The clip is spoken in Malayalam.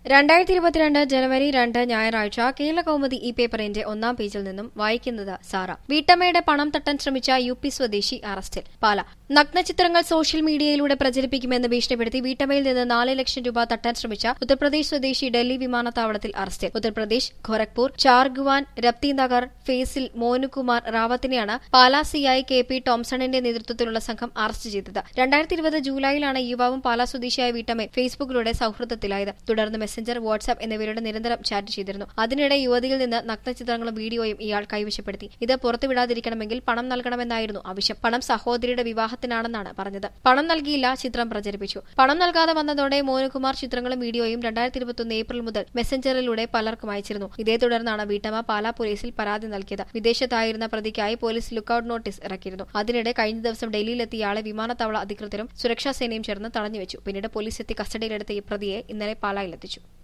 രണ്ടായിരത്തി ഇരുപത്തിരണ്ട് ജനുവരി രണ്ട് ഞായറാഴ്ച കേരള കൗമുദി ഈ പേപ്പറിന്റെ ഒന്നാം പേജിൽ നിന്നും വായിക്കുന്നത് സാറ വീട്ടമ്മയുടെ പണം തട്ടാൻ ശ്രമിച്ച യു പി സ്വദേശി അറസ്റ്റിൽ പാല നഗ്നചിത്രങ്ങൾ സോഷ്യൽ മീഡിയയിലൂടെ പ്രചരിപ്പിക്കുമെന്ന് ഭീഷണിപ്പെടുത്തി വീട്ടമ്മയിൽ നിന്ന് നാല് ലക്ഷം രൂപ തട്ടാൻ ശ്രമിച്ച ഉത്തർപ്രദേശ് സ്വദേശി ഡൽഹി വിമാനത്താവളത്തിൽ അറസ്റ്റിൽ ഉത്തർപ്രദേശ് ഖൊരഗ്പൂർ ചാർഗുവാൻ രപ്തി നഗർ ഫേസിൽ മോനുകുമാർ റാവത്തിനെയാണ് പാലാ സിഐ കെ പി ടോംസണിന്റെ നേതൃത്വത്തിലുള്ള സംഘം അറസ്റ്റ് ചെയ്തത് രണ്ടായിരത്തി ഇരുപത് ജൂലൈയിലാണ് യുവാവും പാലാ സ്വദേശിയായ വീട്ടമ്മയും ഫേസ്ബുക്കിലൂടെ സൌഹൃദത്തിലായത് തുടർന്ന് മെസ്സഞ്ചർ വാട്സ്ആപ്പ് എന്നിവരുടെ നിരന്തരം ചാറ്റ് ചെയ്തിരുന്നു അതിനിടെ യുവതിയിൽ നിന്ന് നഗ്നചിത്രങ്ങളും വീഡിയോയും ഇയാൾ കൈവശപ്പെടുത്തി ഇത് പുറത്തുവിടാതിരിക്കണമെങ്കിൽ പണം നൽകണമെന്നായിരുന്നു ആവശ്യം പണം സഹോദരിയുടെ വിവാഹത്തിനാണെന്നാണ് പറഞ്ഞത് പണം നൽകിയില്ല ചിത്രം പ്രചരിപ്പിച്ചു പണം നൽകാതെ വന്നതോടെ മോനുകുമാർ ചിത്രങ്ങളും വീഡിയോയും രണ്ടായിരത്തി ഇരുപത്തൊന്ന് ഏപ്രിൽ മുതൽ മെസ്സഞ്ചറിലൂടെ പലർക്കും അയച്ചിരുന്നു ഇതേ തുടർന്നാണ് വീട്ടമ്മ പാലാ പോലീസിൽ പരാതി നൽകിയത് വിദേശത്തായിരുന്ന പ്രതിക്കായി പോലീസ് ലുക്കൌട്ട് നോട്ടീസ് ഇറക്കിയിരുന്നു അതിനിടെ കഴിഞ്ഞ ദിവസം ഡൽഹിയിലെത്തിയ ഇയാളെ വിമാനത്താവള അധികൃതരും സുരക്ഷാ സേനയും ചേർന്ന് തടഞ്ഞുവെച്ചു പിന്നീട് പോലീസ് എത്തി കസ്റ്റഡിയിലെടുത്ത ഈ പ്രതിയെ ഇന്നലെ പാലായിലെത്തിച്ചു